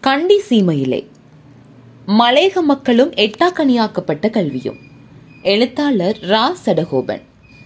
கண்டி சீமையிலே மலேக மக்களும் எட்டாக்கணியாக்கப்பட்ட கல்வியும் எழுத்தாளர் ரா சடகோபன்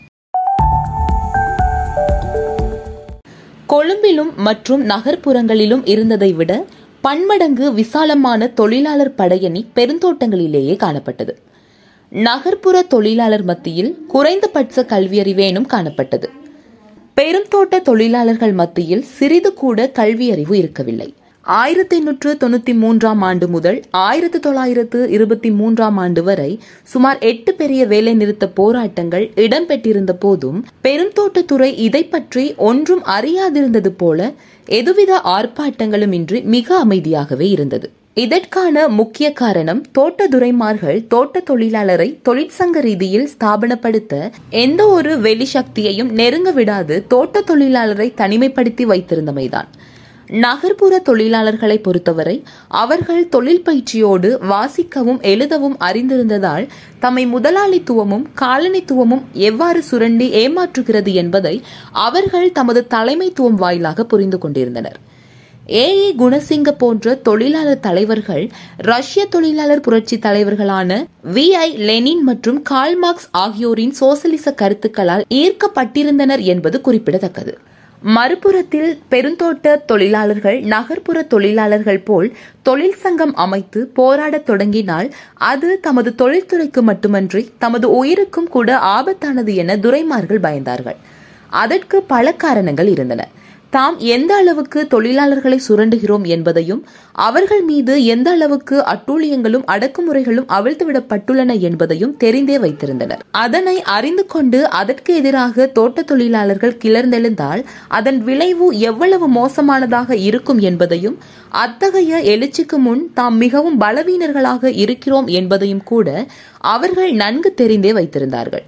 கொழும்பிலும் மற்றும் நகர்ப்புறங்களிலும் இருந்ததை விட பன்மடங்கு விசாலமான தொழிலாளர் படையணி பெருந்தோட்டங்களிலேயே காணப்பட்டது நகர்ப்புற தொழிலாளர் மத்தியில் குறைந்தபட்ச கல்வியறிவேனும் காணப்பட்டது பெருந்தோட்ட தொழிலாளர்கள் மத்தியில் சிறிது கூட கல்வியறிவு இருக்கவில்லை ஆயிரத்தி எண்ணூற்று தொண்ணூத்தி மூன்றாம் ஆண்டு முதல் ஆயிரத்தி தொள்ளாயிரத்து இருபத்தி மூன்றாம் ஆண்டு வரை சுமார் எட்டு பெரிய வேலை நிறுத்த போராட்டங்கள் இடம்பெற்றிருந்த போதும் பெருந்தோட்டத்துறை இதை பற்றி ஒன்றும் அறியாதிருந்தது போல எதுவித ஆர்ப்பாட்டங்களும் இன்றி மிக அமைதியாகவே இருந்தது இதற்கான முக்கிய காரணம் தோட்டதுரைமார்கள் தோட்ட தொழிலாளரை தொழிற்சங்க ரீதியில் ஸ்தாபனப்படுத்த எந்த ஒரு வெளிசக்தியையும் நெருங்க விடாது தோட்ட தொழிலாளரை தனிமைப்படுத்தி வைத்திருந்தமைதான் நகர்ப்புற தொழிலாளர்களை பொறுத்தவரை அவர்கள் தொழில் பயிற்சியோடு வாசிக்கவும் எழுதவும் அறிந்திருந்ததால் தம்மை முதலாளித்துவமும் காலனித்துவமும் எவ்வாறு சுரண்டி ஏமாற்றுகிறது என்பதை அவர்கள் தமது தலைமைத்துவம் வாயிலாக புரிந்து கொண்டிருந்தனர் ஏ ஏ குணசிங்க போன்ற தொழிலாளர் தலைவர்கள் ரஷ்ய தொழிலாளர் புரட்சி தலைவர்களான வி ஐ லெனின் மற்றும் கால்மார்க்ஸ் ஆகியோரின் சோசலிச கருத்துக்களால் ஈர்க்கப்பட்டிருந்தனர் என்பது குறிப்பிடத்தக்கது மறுபுறத்தில் பெருந்தோட்ட தொழிலாளர்கள் நகர்ப்புற தொழிலாளர்கள் போல் தொழில் சங்கம் அமைத்து போராடத் தொடங்கினால் அது தமது தொழில்துறைக்கு மட்டுமன்றி தமது உயிருக்கும் கூட ஆபத்தானது என துரைமார்கள் பயந்தார்கள் அதற்கு பல காரணங்கள் இருந்தன தாம் எந்த அளவுக்கு தொழிலாளர்களை சுரண்டுகிறோம் என்பதையும் அவர்கள் மீது எந்த அளவுக்கு அட்டூழியங்களும் அடக்குமுறைகளும் அவிழ்த்துவிடப்பட்டுள்ளன என்பதையும் தெரிந்தே வைத்திருந்தனர் அதனை அறிந்து கொண்டு அதற்கு எதிராக தோட்ட தொழிலாளர்கள் கிளர்ந்தெழுந்தால் அதன் விளைவு எவ்வளவு மோசமானதாக இருக்கும் என்பதையும் அத்தகைய எழுச்சிக்கு முன் தாம் மிகவும் பலவீனர்களாக இருக்கிறோம் என்பதையும் கூட அவர்கள் நன்கு தெரிந்தே வைத்திருந்தார்கள்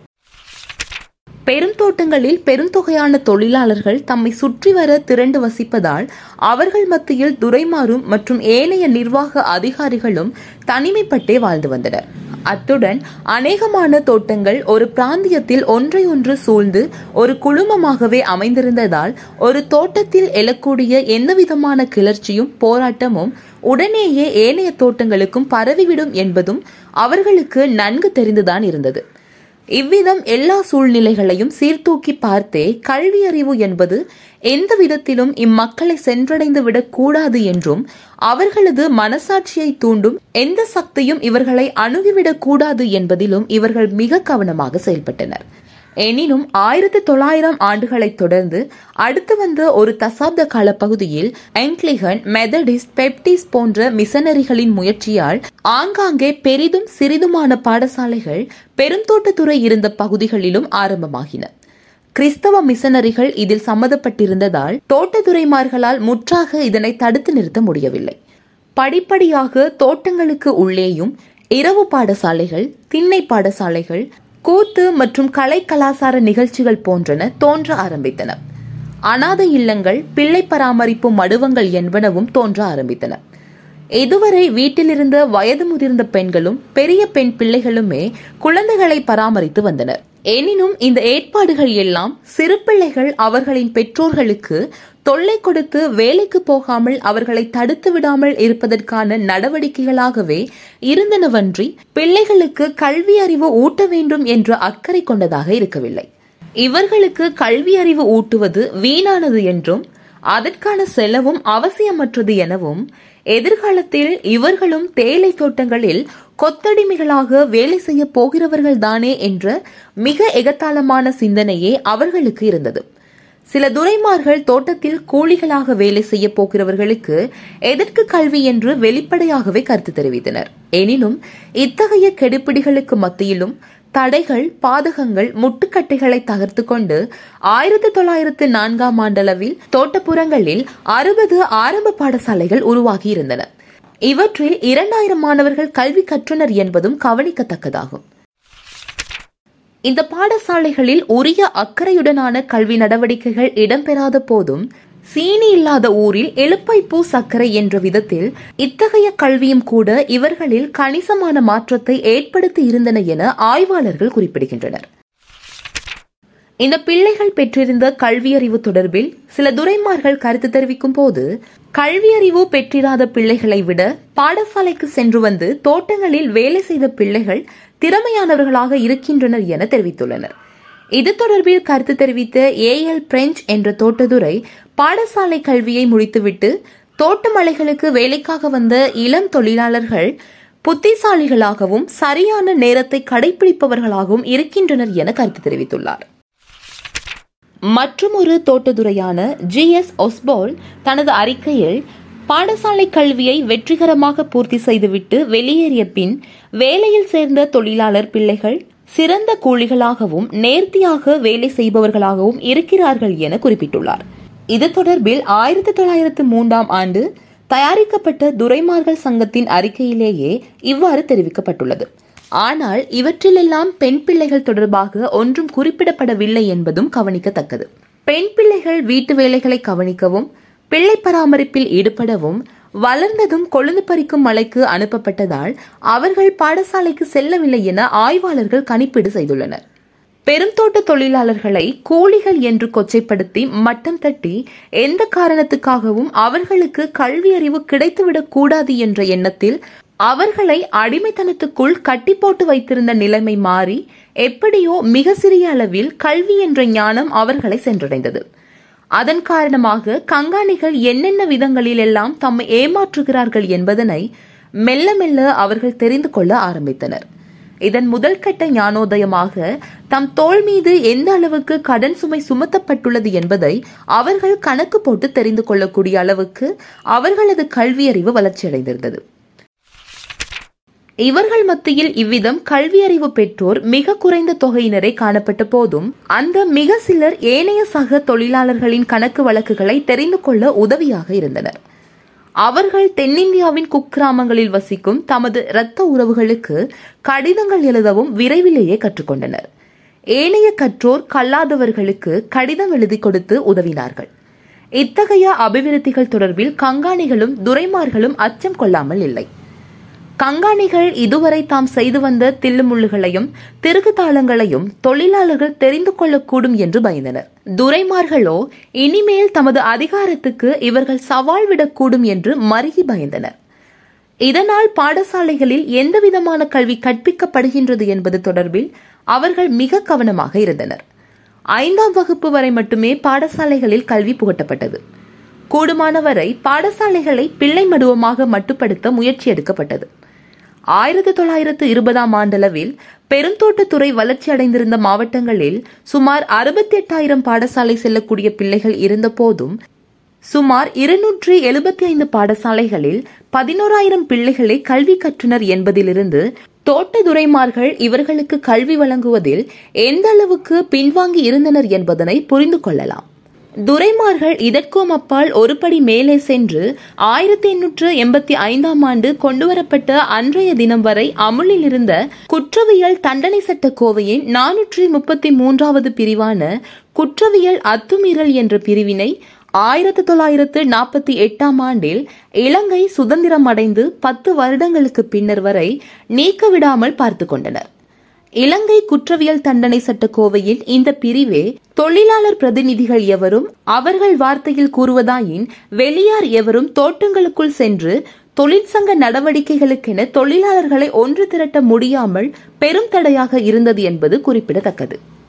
பெருந்தோட்டங்களில் பெருந்தொகையான தொழிலாளர்கள் தம்மை சுற்றி வர திரண்டு வசிப்பதால் அவர்கள் மத்தியில் துரைமாறும் மற்றும் ஏனைய நிர்வாக அதிகாரிகளும் தனிமைப்பட்டே வாழ்ந்து வந்தனர் அத்துடன் அநேகமான தோட்டங்கள் ஒரு பிராந்தியத்தில் ஒன்றை ஒன்று சூழ்ந்து ஒரு குழுமமாகவே அமைந்திருந்ததால் ஒரு தோட்டத்தில் எழக்கூடிய எந்தவிதமான கிளர்ச்சியும் போராட்டமும் உடனேயே ஏனைய தோட்டங்களுக்கும் பரவிவிடும் என்பதும் அவர்களுக்கு நன்கு தெரிந்துதான் இருந்தது இவ்விதம் எல்லா சூழ்நிலைகளையும் சீர்தூக்கி பார்த்தே கல்வியறிவு என்பது எந்த விதத்திலும் இம்மக்களை சென்றடைந்து விடக் கூடாது என்றும் அவர்களது மனசாட்சியை தூண்டும் எந்த சக்தியும் இவர்களை அணுகிவிடக் கூடாது என்பதிலும் இவர்கள் மிக கவனமாக செயல்பட்டனர் எனினும் ஆயிரத்தி தொள்ளாயிரம் ஆண்டுகளைத் தொடர்ந்து அடுத்து வந்த ஒரு தசாப்த கால பகுதியில் எங்க்லிகன் மெதடிஸ்ட் பெப்டிஸ் போன்ற மிஷனரிகளின் முயற்சியால் ஆங்காங்கே பெரிதும் சிறிதுமான பாடசாலைகள் பெருந்தோட்டத்துறை இருந்த பகுதிகளிலும் ஆரம்பமாகின கிறிஸ்தவ மிஷனரிகள் இதில் சம்மதப்பட்டிருந்ததால் தோட்டத்துறைமார்களால் முற்றாக இதனை தடுத்து நிறுத்த முடியவில்லை படிப்படியாக தோட்டங்களுக்கு உள்ளேயும் இரவு பாடசாலைகள் திண்ணை பாடசாலைகள் கூத்து மற்றும் கலை கலாசார நிகழ்ச்சிகள் போன்றன தோன்ற ஆரம்பித்தன அனாதை இல்லங்கள் பிள்ளை பராமரிப்பு மடுவங்கள் என்பனவும் தோன்ற ஆரம்பித்தன இதுவரை வீட்டிலிருந்த வயது முதிர்ந்த பெண்களும் பெரிய பெண் பிள்ளைகளுமே குழந்தைகளை பராமரித்து வந்தனர் எனினும் இந்த ஏற்பாடுகள் எல்லாம் சிறு பிள்ளைகள் அவர்களின் பெற்றோர்களுக்கு தொல்லை கொடுத்து வேலைக்கு போகாமல் அவர்களை தடுத்து விடாமல் இருப்பதற்கான நடவடிக்கைகளாகவே இருந்தனவன்றி பிள்ளைகளுக்கு கல்வி அறிவு ஊட்ட வேண்டும் என்ற அக்கறை கொண்டதாக இருக்கவில்லை இவர்களுக்கு கல்வி அறிவு ஊட்டுவது வீணானது என்றும் அதற்கான செலவும் அவசியமற்றது எனவும் எதிர்காலத்தில் இவர்களும் தேயிலை தோட்டங்களில் கொத்தடிமைகளாக வேலை செய்ய போகிறவர்கள் தானே என்ற மிக எகத்தாளமான சிந்தனையே அவர்களுக்கு இருந்தது சில துரைமார்கள் தோட்டத்தில் கூலிகளாக வேலை செய்ய போகிறவர்களுக்கு எதற்கு கல்வி என்று வெளிப்படையாகவே கருத்து தெரிவித்தனர் எனினும் இத்தகைய கெடுபிடிகளுக்கு மத்தியிலும் தடைகள் பாதகங்கள் முட்டுக்கட்டைகளை தகர்த்து கொண்டு ஆயிரத்தி தொள்ளாயிரத்து நான்காம் ஆண்டளவில் தோட்டப்புறங்களில் அறுபது ஆரம்ப பாடசாலைகள் உருவாகி இருந்தன இவற்றில் இரண்டாயிரம் மாணவர்கள் கல்வி கற்றனர் என்பதும் கவனிக்கத்தக்கதாகும் இந்த பாடசாலைகளில் உரிய அக்கறையுடனான கல்வி நடவடிக்கைகள் இடம்பெறாத போதும் சீனி இல்லாத ஊரில் எழுப்பை பூ சர்க்கரை என்ற விதத்தில் இத்தகைய கல்வியும் கூட இவர்களில் கணிசமான மாற்றத்தை ஏற்படுத்தி இருந்தன என ஆய்வாளர்கள் குறிப்பிடுகின்றனர் இந்த பிள்ளைகள் பெற்றிருந்த கல்வியறிவு தொடர்பில் சில துரைமார்கள் கருத்து தெரிவிக்கும் போது கல்வியறிவு பெற்றிராத பிள்ளைகளை விட பாடசாலைக்கு சென்று வந்து தோட்டங்களில் வேலை செய்த பிள்ளைகள் திறமையானவர்களாக இருக்கின்றனர் என தெரிவித்துள்ளனர் இது தொடர்பில் கருத்து தெரிவித்த ஏ எல் பிரெஞ்ச் என்ற தோட்டதுரை பாடசாலை கல்வியை முடித்துவிட்டு தோட்டமலைகளுக்கு வேலைக்காக வந்த இளம் தொழிலாளர்கள் புத்திசாலிகளாகவும் சரியான நேரத்தை கடைபிடிப்பவர்களாகவும் இருக்கின்றனர் என கருத்து தெரிவித்துள்ளார் மற்றுமொரு தோட்டதுரையான ஜி எஸ் ஒஸ்போல் தனது அறிக்கையில் பாடசாலை கல்வியை வெற்றிகரமாக பூர்த்தி செய்துவிட்டு வெளியேறிய பின் வேலையில் சேர்ந்த தொழிலாளர் பிள்ளைகள் சிறந்த கூலிகளாகவும் நேர்த்தியாக வேலை செய்பவர்களாகவும் இருக்கிறார்கள் என குறிப்பிட்டுள்ளார் இது தொடர்பில் ஆயிரத்தி தொள்ளாயிரத்து மூன்றாம் ஆண்டு தயாரிக்கப்பட்ட துரைமார்கள் சங்கத்தின் அறிக்கையிலேயே இவ்வாறு தெரிவிக்கப்பட்டுள்ளது ஆனால் இவற்றிலெல்லாம் பெண் பிள்ளைகள் தொடர்பாக ஒன்றும் குறிப்பிடப்படவில்லை என்பதும் கவனிக்கத்தக்கது பெண் பிள்ளைகள் வீட்டு வேலைகளை கவனிக்கவும் பிள்ளை பராமரிப்பில் ஈடுபடவும் வளர்ந்ததும் கொழுந்து பறிக்கும் மலைக்கு அனுப்பப்பட்டதால் அவர்கள் பாடசாலைக்கு செல்லவில்லை என ஆய்வாளர்கள் கணிப்பீடு செய்துள்ளனர் பெருந்தோட்ட தொழிலாளர்களை கூலிகள் என்று கொச்சைப்படுத்தி மட்டம் தட்டி எந்த காரணத்துக்காகவும் அவர்களுக்கு கல்வியறிவு கிடைத்துவிடக் கூடாது என்ற எண்ணத்தில் அவர்களை அடிமைத்தனத்துக்குள் கட்டி போட்டு வைத்திருந்த நிலைமை மாறி எப்படியோ மிக சிறிய அளவில் கல்வி என்ற ஞானம் அவர்களை சென்றடைந்தது அதன் காரணமாக கங்காணிகள் என்னென்ன விதங்களில் எல்லாம் தம்மை ஏமாற்றுகிறார்கள் என்பதனை மெல்ல மெல்ல அவர்கள் தெரிந்து கொள்ள ஆரம்பித்தனர் இதன் முதல் கட்ட ஞானோதயமாக தம் தோல் மீது எந்த அளவுக்கு கடன் சுமை சுமத்தப்பட்டுள்ளது என்பதை அவர்கள் கணக்கு போட்டு தெரிந்து கொள்ளக்கூடிய அளவுக்கு அவர்களது கல்வியறிவு வளர்ச்சியடைந்திருந்தது இவர்கள் மத்தியில் இவ்விதம் கல்வியறிவு பெற்றோர் மிக குறைந்த தொகையினரே காணப்பட்ட போதும் அந்த மிக சிலர் ஏனைய சக தொழிலாளர்களின் கணக்கு வழக்குகளை தெரிந்து கொள்ள உதவியாக இருந்தனர் அவர்கள் தென்னிந்தியாவின் குக்கிராமங்களில் வசிக்கும் தமது இரத்த உறவுகளுக்கு கடிதங்கள் எழுதவும் விரைவிலேயே கற்றுக்கொண்டனர் ஏனைய கற்றோர் கல்லாதவர்களுக்கு கடிதம் எழுதி கொடுத்து உதவினார்கள் இத்தகைய அபிவிருத்திகள் தொடர்பில் கங்காணிகளும் துரைமார்களும் அச்சம் கொள்ளாமல் இல்லை கங்காணிகள் இதுவரை தாம் செய்து வந்த தில்லுமுள்ளுகளையும் திருகு தாளங்களையும் தொழிலாளர்கள் தெரிந்து கொள்ளக்கூடும் என்று பயந்தனர் துரைமார்களோ இனிமேல் தமது அதிகாரத்துக்கு இவர்கள் சவால் விடக்கூடும் என்று மருகி பயந்தனர் இதனால் பாடசாலைகளில் எந்தவிதமான கல்வி கற்பிக்கப்படுகின்றது என்பது தொடர்பில் அவர்கள் மிக கவனமாக இருந்தனர் ஐந்தாம் வகுப்பு வரை மட்டுமே பாடசாலைகளில் கல்வி புகட்டப்பட்டது கூடுமானவரை பாடசாலைகளை பிள்ளை மடுவமாக மட்டுப்படுத்த முயற்சி எடுக்கப்பட்டது ஆயிரத்தி தொள்ளாயிரத்து இருபதாம் ஆண்டளவில் பெருந்தோட்டத்துறை வளர்ச்சி அடைந்திருந்த மாவட்டங்களில் சுமார் அறுபத்தி எட்டாயிரம் பாடசாலை செல்லக்கூடிய பிள்ளைகள் இருந்த போதும் சுமார் இருநூற்றி எழுபத்தி ஐந்து பாடசாலைகளில் பதினோராயிரம் பிள்ளைகளை கல்வி கற்றனர் என்பதிலிருந்து தோட்டதுரைமார்கள் இவர்களுக்கு கல்வி வழங்குவதில் எந்த அளவுக்கு பின்வாங்கி இருந்தனர் என்பதனை புரிந்து கொள்ளலாம் துரைமார்கள் இதற்கும் அப்பால் ஒருபடி மேலே சென்று ஆயிரத்தி எண்ணூற்று எண்பத்தி ஐந்தாம் ஆண்டு கொண்டுவரப்பட்ட அன்றைய தினம் வரை அமுலில் இருந்த குற்றவியல் தண்டனை சட்ட கோவையின் நானூற்றி முப்பத்தி மூன்றாவது பிரிவான குற்றவியல் அத்துமீறல் என்ற பிரிவினை ஆயிரத்தி தொள்ளாயிரத்து நாற்பத்தி எட்டாம் ஆண்டில் இலங்கை சுதந்திரம் அடைந்து பத்து வருடங்களுக்கு பின்னர் வரை நீக்க விடாமல் பார்த்து கொண்டனர் இலங்கை குற்றவியல் தண்டனை சட்ட கோவையில் இந்த பிரிவே தொழிலாளர் பிரதிநிதிகள் எவரும் அவர்கள் வார்த்தையில் கூறுவதாயின் வெளியார் எவரும் தோட்டங்களுக்குள் சென்று தொழிற்சங்க நடவடிக்கைகளுக்கென தொழிலாளர்களை ஒன்று திரட்ட முடியாமல் பெரும் தடையாக இருந்தது என்பது குறிப்பிடத்தக்கது